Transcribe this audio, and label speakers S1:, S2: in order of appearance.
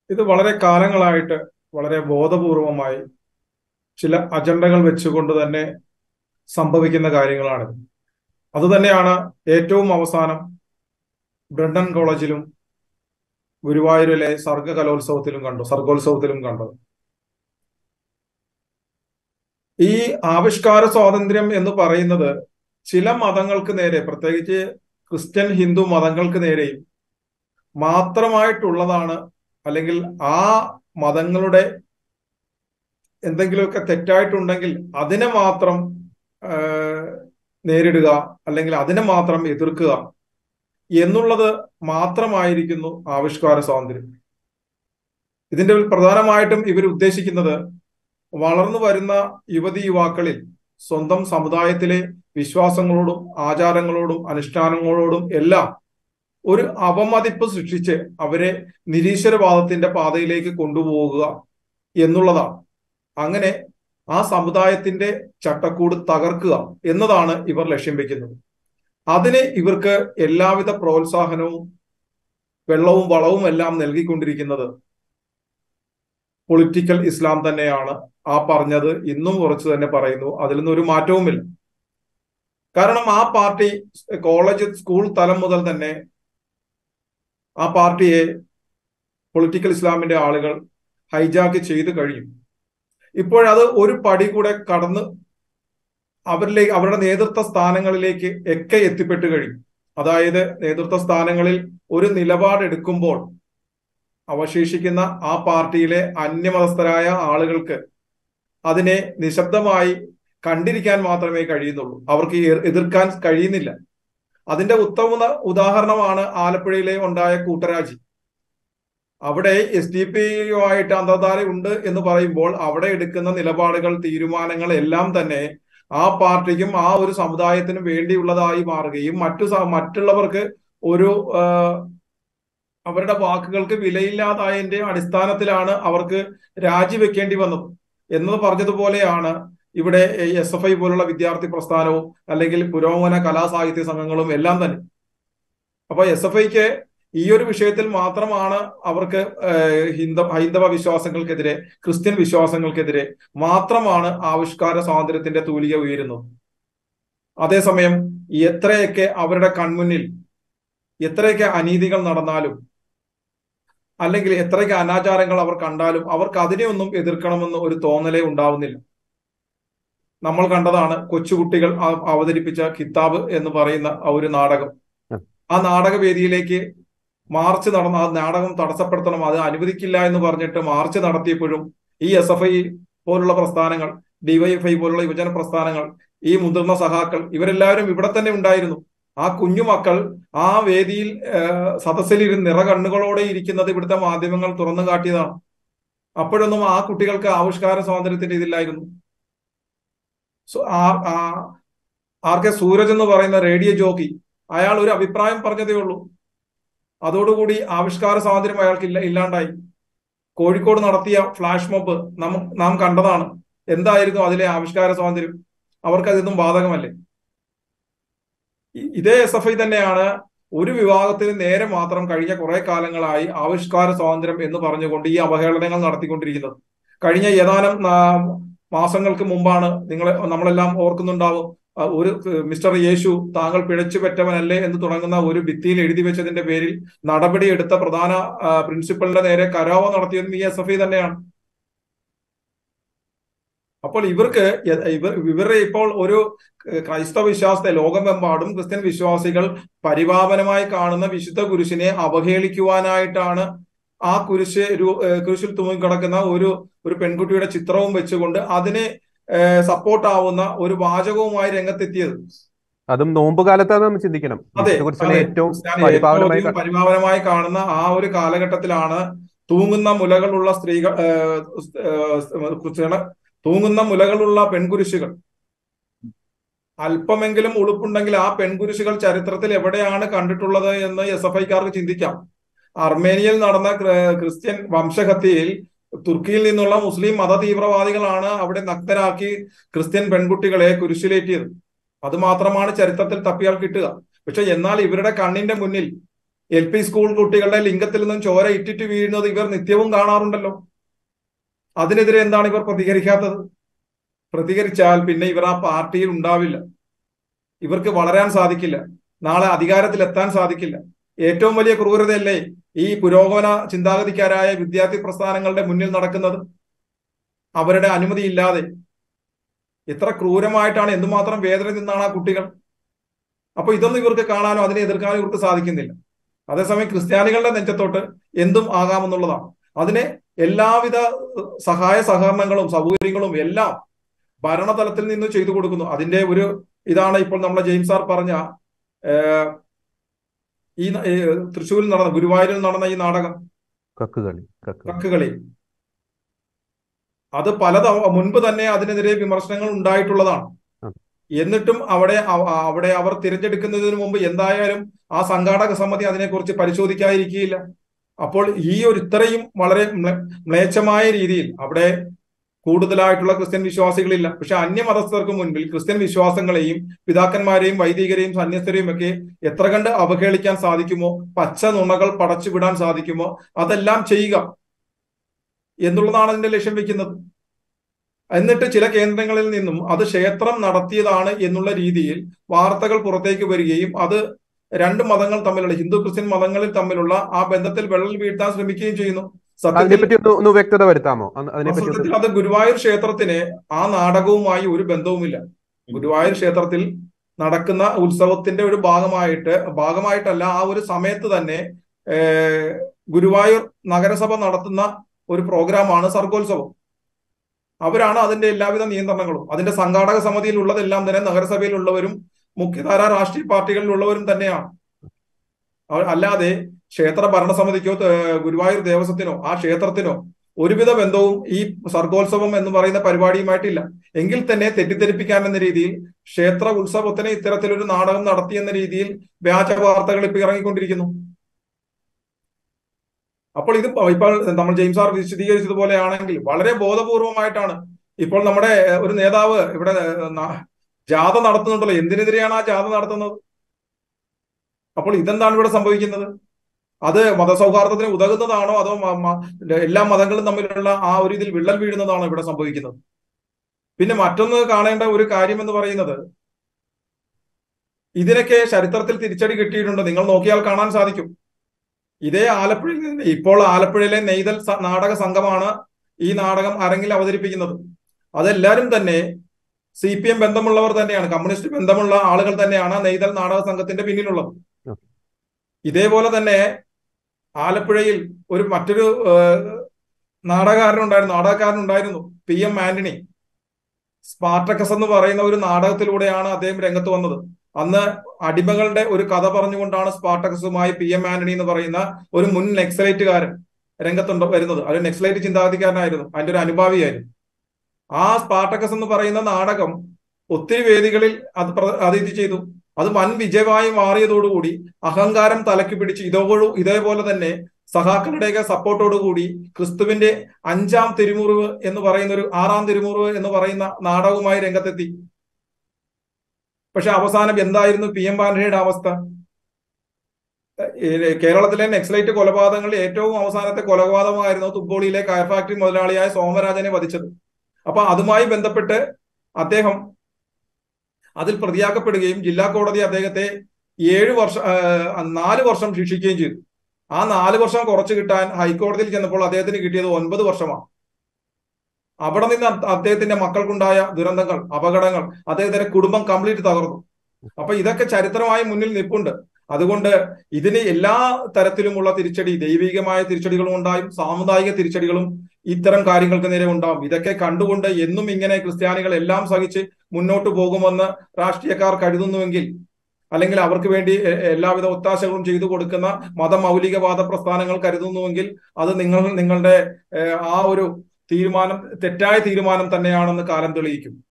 S1: ഇത് വളരെ കാലങ്ങളായിട്ട് വളരെ ബോധപൂർവമായി ചില അജണ്ടകൾ വെച്ചുകൊണ്ട് തന്നെ സംഭവിക്കുന്ന കാര്യങ്ങളാണ് അതുതന്നെയാണ് ഏറ്റവും അവസാനം ബ്രണ്ടൻ കോളേജിലും ഗുരുവായൂരിലെ സർഗ കലോത്സവത്തിലും കണ്ടു സർഗോത്സവത്തിലും കണ്ടത് ഈ ആവിഷ്കാര സ്വാതന്ത്ര്യം എന്ന് പറയുന്നത് ചില മതങ്ങൾക്ക് നേരെ പ്രത്യേകിച്ച് ക്രിസ്ത്യൻ ഹിന്ദു മതങ്ങൾക്ക് നേരെയും മാത്രമായിട്ടുള്ളതാണ് അല്ലെങ്കിൽ ആ മതങ്ങളുടെ എന്തെങ്കിലുമൊക്കെ തെറ്റായിട്ടുണ്ടെങ്കിൽ അതിനെ മാത്രം നേരിടുക അല്ലെങ്കിൽ അതിനെ മാത്രം എതിർക്കുക എന്നുള്ളത് മാത്രമായിരിക്കുന്നു ആവിഷ്കാര സ്വാതന്ത്ര്യം ഇതിന്റെ പ്രധാനമായിട്ടും ഇവർ ഉദ്ദേശിക്കുന്നത് വളർന്നു വരുന്ന യുവതി യുവാക്കളിൽ സ്വന്തം സമുദായത്തിലെ വിശ്വാസങ്ങളോടും ആചാരങ്ങളോടും അനുഷ്ഠാനങ്ങളോടും എല്ലാം ഒരു അവമതിപ്പ് സൃഷ്ടിച്ച് അവരെ നിരീശ്വരവാദത്തിന്റെ പാതയിലേക്ക് കൊണ്ടുപോകുക എന്നുള്ളതാണ് അങ്ങനെ ആ സമുദായത്തിന്റെ ചട്ടക്കൂട് തകർക്കുക എന്നതാണ് ഇവർ ലക്ഷ്യം വെക്കുന്നത് അതിന് ഇവർക്ക് എല്ലാവിധ പ്രോത്സാഹനവും വെള്ളവും വളവും എല്ലാം നൽകിക്കൊണ്ടിരിക്കുന്നത് പൊളിറ്റിക്കൽ ഇസ്ലാം തന്നെയാണ് ആ പറഞ്ഞത് ഇന്നും കുറച്ച് തന്നെ പറയുന്നു അതിലൊന്നും ഒരു മാറ്റവുമില്ല കാരണം ആ പാർട്ടി കോളേജ് സ്കൂൾ തലം മുതൽ തന്നെ ആ പാർട്ടിയെ പൊളിറ്റിക്കൽ ഇസ്ലാമിന്റെ ആളുകൾ ഹൈജാക്ക് ചെയ്തു കഴിഞ്ഞു ഇപ്പോഴത് ഒരു പടി കൂടെ കടന്ന് അവരിലേക്ക് അവരുടെ നേതൃത്വ സ്ഥാനങ്ങളിലേക്ക് ഒക്കെ എത്തിപ്പെട്ടു കഴിഞ്ഞു അതായത് നേതൃത്വ സ്ഥാനങ്ങളിൽ ഒരു നിലപാടെടുക്കുമ്പോൾ അവശേഷിക്കുന്ന ആ പാർട്ടിയിലെ അന്യമതസ്ഥരായ ആളുകൾക്ക് അതിനെ നിശബ്ദമായി കണ്ടിരിക്കാൻ മാത്രമേ കഴിയുന്നുള്ളൂ അവർക്ക് എതിർക്കാൻ കഴിയുന്നില്ല അതിന്റെ ഉത്തമ ഉദാഹരണമാണ് ആലപ്പുഴയിലെ ഉണ്ടായ കൂട്ടരാജി അവിടെ എസ് ഡി പി യുമായിട്ട് അന്തർധാര ഉണ്ട് എന്ന് പറയുമ്പോൾ അവിടെ എടുക്കുന്ന നിലപാടുകൾ തീരുമാനങ്ങൾ എല്ലാം തന്നെ ആ പാർട്ടിക്കും ആ ഒരു സമുദായത്തിനും വേണ്ടിയുള്ളതായി മാറുകയും മറ്റു മറ്റുള്ളവർക്ക് ഒരു അവരുടെ വാക്കുകൾക്ക് വിലയില്ലാതായതിന്റെ അടിസ്ഥാനത്തിലാണ് അവർക്ക് രാജിവെക്കേണ്ടി വന്നത് എന്നത് പറഞ്ഞതുപോലെയാണ് ഇവിടെ എസ് എഫ് ഐ പോലുള്ള വിദ്യാർത്ഥി പ്രസ്ഥാനവും അല്ലെങ്കിൽ പുരോഗമന കലാസാഹിത്യ സംഘങ്ങളും എല്ലാം തന്നെ അപ്പൊ എസ് എഫ് ഐക്ക് ഈ ഒരു വിഷയത്തിൽ മാത്രമാണ് അവർക്ക് ഹിന്ദ ഹൈന്ദവ വിശ്വാസങ്ങൾക്കെതിരെ ക്രിസ്ത്യൻ വിശ്വാസങ്ങൾക്കെതിരെ മാത്രമാണ് ആവിഷ്കാര സ്വാതന്ത്ര്യത്തിന്റെ തൂലിക ഉയരുന്നത് അതേസമയം എത്രയൊക്കെ അവരുടെ കൺമുന്നിൽ എത്രയൊക്കെ അനീതികൾ നടന്നാലും അല്ലെങ്കിൽ എത്രയൊക്കെ അനാചാരങ്ങൾ അവർ കണ്ടാലും അവർക്ക് അതിനെയൊന്നും എതിർക്കണമെന്ന് ഒരു തോന്നലേ ഉണ്ടാവുന്നില്ല നമ്മൾ കണ്ടതാണ് കൊച്ചുകുട്ടികൾ അവതരിപ്പിച്ച കിതാബ് എന്ന് പറയുന്ന ഒരു നാടകം ആ നാടകവേദിയിലേക്ക് മാർച്ച് നടന്ന ആ നാടകം തടസ്സപ്പെടുത്തണം അത് അനുവദിക്കില്ല എന്ന് പറഞ്ഞിട്ട് മാർച്ച് നടത്തിയപ്പോഴും ഈ എസ് എഫ് ഐ പോലുള്ള പ്രസ്ഥാനങ്ങൾ ഡിവൈഎഫ്ഐ പോലുള്ള യുവജന പ്രസ്ഥാനങ്ങൾ ഈ മുതിർന്ന സഹാക്കൾ ഇവരെല്ലാവരും ഇവിടെ തന്നെ ഉണ്ടായിരുന്നു ആ കുഞ്ഞുമക്കൾ ആ വേദിയിൽ സദസ്സിലിരുന്ന് നിറ കണ്ണുകളോടെ ഇരിക്കുന്നത് ഇവിടുത്തെ മാധ്യമങ്ങൾ തുറന്നു കാട്ടിയതാണ് അപ്പോഴൊന്നും ആ കുട്ടികൾക്ക് ആവിഷ്കാര സ്വാതന്ത്ര്യത്തിന്റെ ഇതില്ലായിരുന്നു ആർ കെ സൂരജ് എന്ന് പറയുന്ന റേഡിയോ ജോക്കി അയാൾ ഒരു അഭിപ്രായം പറഞ്ഞതേ ഉള്ളൂ അതോടുകൂടി ആവിഷ്കാര സ്വാതന്ത്ര്യം അയാൾക്ക് ഇല്ല ഇല്ലാണ്ടായി കോഴിക്കോട് നടത്തിയ ഫ്ലാഷ് മോബ് നാം നാം കണ്ടതാണ് എന്തായിരുന്നു അതിലെ ആവിഷ്കാര സ്വാതന്ത്ര്യം അവർക്ക് അതൊന്നും ബാധകമല്ലേ ഇതേ എസ് എഫ് ഐ തന്നെയാണ് ഒരു വിഭാഗത്തിന് നേരെ മാത്രം കഴിഞ്ഞ കുറെ കാലങ്ങളായി ആവിഷ്കാര സ്വാതന്ത്ര്യം എന്ന് പറഞ്ഞുകൊണ്ട് ഈ അവഹേളനങ്ങൾ നടത്തിക്കൊണ്ടിരിക്കുന്നത് കഴിഞ്ഞ ഏതാനും മാസങ്ങൾക്ക് മുമ്പാണ് നിങ്ങൾ നമ്മളെല്ലാം ഓർക്കുന്നുണ്ടാവും ഒരു മിസ്റ്റർ യേശു താങ്കൾ പിഴച്ചു പറ്റവനല്ലേ എന്ന് തുടങ്ങുന്ന ഒരു ഭിത്തിയിൽ എഴുതി വെച്ചതിന്റെ പേരിൽ നടപടിയെടുത്ത പ്രധാന പ്രിൻസിപ്പലിന്റെ നേരെ കരാവ നടത്തിയതും ഈ എസ് എഫ് ഐ തന്നെയാണ് അപ്പോൾ ഇവർക്ക് ഇവർ ഇവരുടെ ഇപ്പോൾ ഒരു ക്രൈസ്തവ വിശ്വാസത്തെ ലോകമെമ്പാടും ക്രിസ്ത്യൻ വിശ്വാസികൾ പരിപാവനമായി കാണുന്ന വിശുദ്ധ കുരിശിനെ അവഹേളിക്കുവാനായിട്ടാണ് ആ കുരിശ് കുരിശിൽ തൂങ്ങിക്കിടക്കുന്ന ഒരു ഒരു പെൺകുട്ടിയുടെ ചിത്രവും വെച്ചുകൊണ്ട് അതിനെ സപ്പോർട്ട് ആവുന്ന ഒരു വാചകവുമായി രംഗത്തെത്തിയത്
S2: അതും നോമ്പ് കാലത്താണ് നമ്മൾ ചിന്തിക്കണം
S1: അതെ
S2: ഏറ്റവും
S1: പരിപാവനമായി കാണുന്ന ആ ഒരു കാലഘട്ടത്തിലാണ് തൂങ്ങുന്ന മുലകളുള്ള സ്ത്രീകൾ തൂങ്ങുന്ന മുലകളുള്ള പെൺകുരിശുകൾ അല്പമെങ്കിലും ഉളുപ്പുണ്ടെങ്കിൽ ആ പെൺകുരിശുകൾ ചരിത്രത്തിൽ എവിടെയാണ് കണ്ടിട്ടുള്ളത് എന്ന് എസ് എഫ് ഐക്കാർക്ക് ചിന്തിക്കാം അർമേനിയയിൽ നടന്ന ക്രിസ്ത്യൻ വംശഹത്യയിൽ തുർക്കിയിൽ നിന്നുള്ള മുസ്ലിം മത തീവ്രവാദികളാണ് അവിടെ നഗ്നരാക്കി ക്രിസ്ത്യൻ പെൺകുട്ടികളെ കുരിശിലേറ്റിയത് അത് മാത്രമാണ് ചരിത്രത്തിൽ തപ്പിയാൽ കിട്ടുക പക്ഷെ എന്നാൽ ഇവരുടെ കണ്ണിന്റെ മുന്നിൽ എൽ പി സ്കൂൾ കുട്ടികളുടെ ലിംഗത്തിൽ നിന്നും ചോര ഇറ്റിറ്റ് വീഴുന്നത് ഇവർ നിത്യവും കാണാറുണ്ടല്ലോ അതിനെതിരെ എന്താണ് ഇവർ പ്രതികരിക്കാത്തത് പ്രതികരിച്ചാൽ പിന്നെ ഇവർ ആ പാർട്ടിയിൽ ഉണ്ടാവില്ല ഇവർക്ക് വളരാൻ സാധിക്കില്ല നാളെ അധികാരത്തിൽ എത്താൻ സാധിക്കില്ല ഏറ്റവും വലിയ ക്രൂരതയല്ലേ ഈ പുരോഗമന ചിന്താഗതിക്കാരായ വിദ്യാർത്ഥി പ്രസ്ഥാനങ്ങളുടെ മുന്നിൽ നടക്കുന്നത് അവരുടെ അനുമതി ഇല്ലാതെ എത്ര ക്രൂരമായിട്ടാണ് എന്തുമാത്രം വേദന നിന്നാണ് ആ കുട്ടികൾ അപ്പൊ ഇതൊന്നും ഇവർക്ക് കാണാനോ അതിനെ എതിർക്കാനോ ഇവർക്ക് സാധിക്കുന്നില്ല അതേസമയം ക്രിസ്ത്യാനികളുടെ നെഞ്ചത്തോട്ട് എന്തും ആകാമെന്നുള്ളതാണ് അതിന് എല്ലാവിധ സഹായ സഹകരണങ്ങളും സൗകര്യങ്ങളും എല്ലാം ഭരണതലത്തിൽ നിന്ന് ചെയ്തു കൊടുക്കുന്നു അതിന്റെ ഒരു ഇതാണ് ഇപ്പോൾ നമ്മളെ ജെയിംസ് സാർ പറഞ്ഞ ഈ തൃശ്ശൂരിൽ നടന്ന ഗുരുവായൂരിൽ നടന്ന ഈ നാടകം
S2: കക്കുകളി കക്കുകളി
S1: കക്കുകളി അത് പല മുൻപ് തന്നെ അതിനെതിരെ വിമർശനങ്ങൾ ഉണ്ടായിട്ടുള്ളതാണ് എന്നിട്ടും അവിടെ അവിടെ അവർ തിരഞ്ഞെടുക്കുന്നതിന് മുമ്പ് എന്തായാലും ആ സംഘാടക സമിതി അതിനെക്കുറിച്ച് പരിശോധിക്കാതിരിക്കുകയില്ല അപ്പോൾ ഈ ഒരു ഇത്രയും വളരെ മ്ലേച്ഛമായ രീതിയിൽ അവിടെ കൂടുതലായിട്ടുള്ള ക്രിസ്ത്യൻ വിശ്വാസികളില്ല പക്ഷെ അന്യമതസ്ഥർക്ക് മുൻപിൽ ക്രിസ്ത്യൻ വിശ്വാസങ്ങളെയും പിതാക്കന്മാരെയും വൈദികരെയും സന്യസ്തരെയും ഒക്കെ എത്ര കണ്ട് അവഹേളിക്കാൻ സാധിക്കുമോ പച്ച നുണകൾ പടച്ചുവിടാൻ സാധിക്കുമോ അതെല്ലാം ചെയ്യുക എന്നുള്ളതാണ് അതിന്റെ ലക്ഷ്യം വെക്കുന്നത് എന്നിട്ട് ചില കേന്ദ്രങ്ങളിൽ നിന്നും അത് ക്ഷേത്രം നടത്തിയതാണ് എന്നുള്ള രീതിയിൽ വാർത്തകൾ പുറത്തേക്ക് വരികയും അത് രണ്ട് മതങ്ങൾ തമ്മിലുള്ള ഹിന്ദു ക്രിസ്ത്യൻ മതങ്ങളിൽ തമ്മിലുള്ള ആ ബന്ധത്തിൽ വെള്ളൽ വീഴ്ത്താൻ ശ്രമിക്കുകയും ചെയ്യുന്നു
S2: അതിനെപ്പറ്റി ഒന്ന് ഒന്ന് വ്യക്തത വരുത്താമോ അതിനെപ്പറ്റി
S1: സത്യത്തിൽ അത് ഗുരുവായൂർ ക്ഷേത്രത്തിന് ആ നാടകവുമായി ഒരു ബന്ധവുമില്ല ഗുരുവായൂർ ക്ഷേത്രത്തിൽ നടക്കുന്ന ഉത്സവത്തിന്റെ ഒരു ഭാഗമായിട്ട് ഭാഗമായിട്ടല്ല ആ ഒരു സമയത്ത് തന്നെ ഗുരുവായൂർ നഗരസഭ നടത്തുന്ന ഒരു പ്രോഗ്രാമാണ് സർഗോത്സവം അവരാണ് അതിന്റെ എല്ലാവിധ നിയന്ത്രണങ്ങളും അതിന്റെ സംഘാടക സമിതിയിൽ ഉള്ളതെല്ലാം തന്നെ നഗരസഭയിലുള്ളവരും മുഖ്യധാര രാഷ്ട്രീയ പാർട്ടികളിലുള്ളവരും തന്നെയാണ് അല്ലാതെ ക്ഷേത്ര ഭരണസമിതിക്കോ ഗുരുവായൂർ ദേവസ്വത്തിനോ ആ ക്ഷേത്രത്തിനോ ഒരുവിധ ബന്ധവും ഈ സർഗോത്സവം എന്ന് പറയുന്ന പരിപാടിയുമായിട്ടില്ല എങ്കിൽ തന്നെ തെറ്റിദ്ധരിപ്പിക്കാൻ എന്ന രീതിയിൽ ക്ഷേത്ര ഉത്സവത്തിന് ഇത്തരത്തിലൊരു നാടകം നടത്തി എന്ന രീതിയിൽ വ്യാജ വാർത്തകൾ ഇപ്പൊ ഇറങ്ങിക്കൊണ്ടിരിക്കുന്നു അപ്പോൾ ഇത് ഇപ്പോൾ നമ്മൾ ജെയിംസ് ആർ വിശദീകരിച്ചതുപോലെ ആണെങ്കിൽ വളരെ ബോധപൂർവമായിട്ടാണ് ഇപ്പോൾ നമ്മുടെ ഒരു നേതാവ് ഇവിടെ ജാഥ നടത്തുന്നുണ്ടല്ലോ എന്തിനെതിരെയാണ് ആ ജാഥ നടത്തുന്നത് അപ്പോൾ ഇതെന്താണ് ഇവിടെ സംഭവിക്കുന്നത് അത് മതസൗഹാർദ്ദത്തിന് ഉതകുന്നതാണോ അതോ എല്ലാ മതങ്ങളും തമ്മിലുള്ള ആ ഒരു ഇതിൽ വിള്ളൽ വീഴുന്നതാണോ ഇവിടെ സംഭവിക്കുന്നത് പിന്നെ മറ്റൊന്ന് കാണേണ്ട ഒരു കാര്യം എന്ന് പറയുന്നത് ഇതിനൊക്കെ ചരിത്രത്തിൽ തിരിച്ചടി കിട്ടിയിട്ടുണ്ട് നിങ്ങൾ നോക്കിയാൽ കാണാൻ സാധിക്കും ഇതേ ആലപ്പുഴയിൽ നിന്ന് ഇപ്പോൾ ആലപ്പുഴയിലെ നെയ്തൽ നാടക സംഘമാണ് ഈ നാടകം അരങ്ങിൽ അവതരിപ്പിക്കുന്നത് അതെല്ലാരും തന്നെ സി പി എം ബന്ധമുള്ളവർ തന്നെയാണ് കമ്മ്യൂണിസ്റ്റ് ബന്ധമുള്ള ആളുകൾ തന്നെയാണ് നെയ്തൽ നാടക സംഘത്തിന്റെ പിന്നിലുള്ളത് ഇതേപോലെ തന്നെ ആലപ്പുഴയിൽ ഒരു മറ്റൊരു നാടകക്കാരനുണ്ടായിരുന്നു നാടകക്കാരനുണ്ടായിരുന്നു പി എം ആന്റണി സ്പാർട്ടക്കസ് എന്ന് പറയുന്ന ഒരു നാടകത്തിലൂടെയാണ് അദ്ദേഹം രംഗത്ത് വന്നത് അന്ന് അടിമകളുടെ ഒരു കഥ പറഞ്ഞുകൊണ്ടാണ് സ്പാർട്ടക്കസുമായി പി എം ആന്റണി എന്ന് പറയുന്ന ഒരു മുൻ നെക്സലൈറ്റുകാരൻ രംഗത്തുണ്ട് വരുന്നത് ഒരു നെക്സലൈറ്റ് ചിന്താഗതിക്കാരനായിരുന്നു അതിന്റെ ഒരു അനുഭാവിയായിരുന്നു ആ സ്പാർട്ടക്കസ് എന്ന് പറയുന്ന നാടകം ഒത്തിരി വേദികളിൽ അത് അത് ഇത് ചെയ്തു അത് വൻ വിജയമായി മാറിയതോടുകൂടി അഹങ്കാരം തലക്ക് പിടിച്ച് ഇതോടു ഇതേപോലെ തന്നെ സഹാക്കളുടെയൊക്കെ സപ്പോർട്ടോടുകൂടി ക്രിസ്തുവിന്റെ അഞ്ചാം തിരുമുറിവ് എന്ന് പറയുന്ന ഒരു ആറാം തിരുമുറിവ് എന്ന് പറയുന്ന നാടകവുമായി രംഗത്തെത്തി പക്ഷെ അവസാനം എന്തായിരുന്നു പി എം ബാൻഡയുടെ അവസ്ഥ കേരളത്തിലെ നെക്സലൈറ്റ് കൊലപാതകങ്ങളിൽ ഏറ്റവും അവസാനത്തെ കൊലപാതകമായിരുന്നു തുമ്പോളിയിലെ കയർ ഫാക്ടറി മുതലാളിയായ സോമരാജനെ വധിച്ചത് അപ്പൊ അതുമായി ബന്ധപ്പെട്ട് അദ്ദേഹം അതിൽ പ്രതിയാക്കപ്പെടുകയും ജില്ലാ കോടതി അദ്ദേഹത്തെ ഏഴ് വർഷം നാല് വർഷം ശിക്ഷിക്കുകയും ചെയ്തു ആ നാല് വർഷം കുറച്ചു കിട്ടാൻ ഹൈക്കോടതിയിൽ ചെന്നപ്പോൾ അദ്ദേഹത്തിന് കിട്ടിയത് ഒൻപത് വർഷമാണ് അവിടെ നിന്ന് അദ്ദേഹത്തിന്റെ മക്കൾക്കുണ്ടായ ദുരന്തങ്ങൾ അപകടങ്ങൾ അദ്ദേഹത്തിന്റെ കുടുംബം കംപ്ലീറ്റ് തകർന്നു അപ്പൊ ഇതൊക്കെ ചരിത്രമായി മുന്നിൽ നിൽപ്പുണ്ട് അതുകൊണ്ട് ഇതിന് എല്ലാ തരത്തിലുമുള്ള തിരിച്ചടി ദൈവികമായ തിരിച്ചടികളും ഉണ്ടായും സാമുദായിക തിരിച്ചടികളും ഇത്തരം കാര്യങ്ങൾക്ക് നേരെ ഉണ്ടാവും ഇതൊക്കെ കണ്ടുകൊണ്ട് എന്നും ഇങ്ങനെ ക്രിസ്ത്യാനികൾ എല്ലാം സഹിച്ച് മുന്നോട്ട് പോകുമെന്ന് രാഷ്ട്രീയക്കാർ കരുതുന്നുവെങ്കിൽ അല്ലെങ്കിൽ അവർക്ക് വേണ്ടി എല്ലാവിധ ഒത്താശകളും ചെയ്തു കൊടുക്കുന്ന മതമൗലികവാദ പ്രസ്ഥാനങ്ങൾ കരുതുന്നുവെങ്കിൽ അത് നിങ്ങൾ നിങ്ങളുടെ ആ ഒരു തീരുമാനം തെറ്റായ തീരുമാനം തന്നെയാണെന്ന് കാലം തെളിയിക്കും